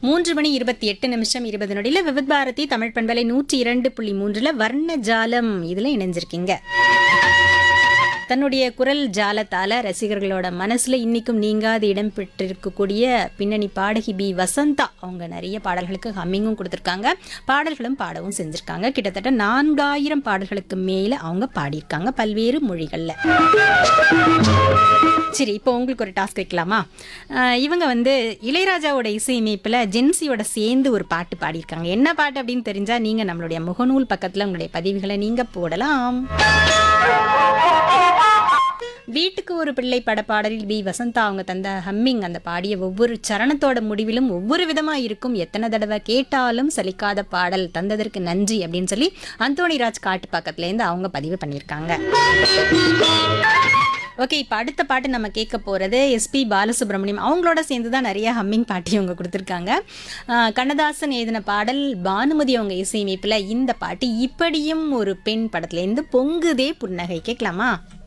மூன்று மணி இருபத்தி எட்டு நிமிஷம் இருபது நொடியில் விவித் பாரதி தமிழ் பண்பலை நூற்றி இரண்டு புள்ளி மூன்றில் வர்ண ஜாலம் இதில் இணைஞ்சிருக்கீங்க தன்னுடைய குரல் ஜாலத்தால ரசிகர்களோட மனசுல இன்னைக்கும் நீங்காது இடம் பெற்றிருக்கக்கூடிய பின்னணி பாடகி பி வசந்தா அவங்க நிறைய பாடல்களுக்கு ஹம்மிங்கும் கொடுத்துருக்காங்க பாடல்களும் பாடவும் செஞ்சிருக்காங்க கிட்டத்தட்ட நான்காயிரம் பாடல்களுக்கு மேல அவங்க பாடியிருக்காங்க பல்வேறு மொழிகள்ல சரி இப்போ உங்களுக்கு ஒரு டாஸ்க் வைக்கலாமா அஹ் இவங்க வந்து இளையராஜாவோட இசையமைப்பில் ஜென்சியோட சேர்ந்து ஒரு பாட்டு பாடியிருக்காங்க என்ன பாட்டு அப்படின்னு தெரிஞ்சால் நீங்கள் நம்மளுடைய முகநூல் பக்கத்தில் உங்களுடைய பதிவுகளை நீங்கள் போடலாம் வீட்டுக்கு ஒரு பிள்ளை படப்பாடலில் பி வசந்தா அவங்க தந்த ஹம்மிங் அந்த பாடிய ஒவ்வொரு சரணத்தோட முடிவிலும் ஒவ்வொரு விதமாக இருக்கும் எத்தனை தடவை கேட்டாலும் சலிக்காத பாடல் தந்ததற்கு நன்றி அப்படின்னு சொல்லி அந்தோணிராஜ் காட்டு பக்கத்துலேருந்து அவங்க பதிவு பண்ணியிருக்காங்க ஓகே இப்போ அடுத்த பாட்டு நம்ம கேட்க போகிறது எஸ்பி பாலசுப்ரமணியம் அவங்களோட சேர்ந்து தான் நிறைய ஹம்மிங் பாட்டி அவங்க கொடுத்துருக்காங்க ஆஹ் கண்ணதாசன் எழுதின பாடல் பானுமதி அவங்க இசையமைப்பில் இந்த பாட்டு இப்படியும் ஒரு பெண் படத்துலேருந்து பொங்குதே புன்னகை கேட்கலாமா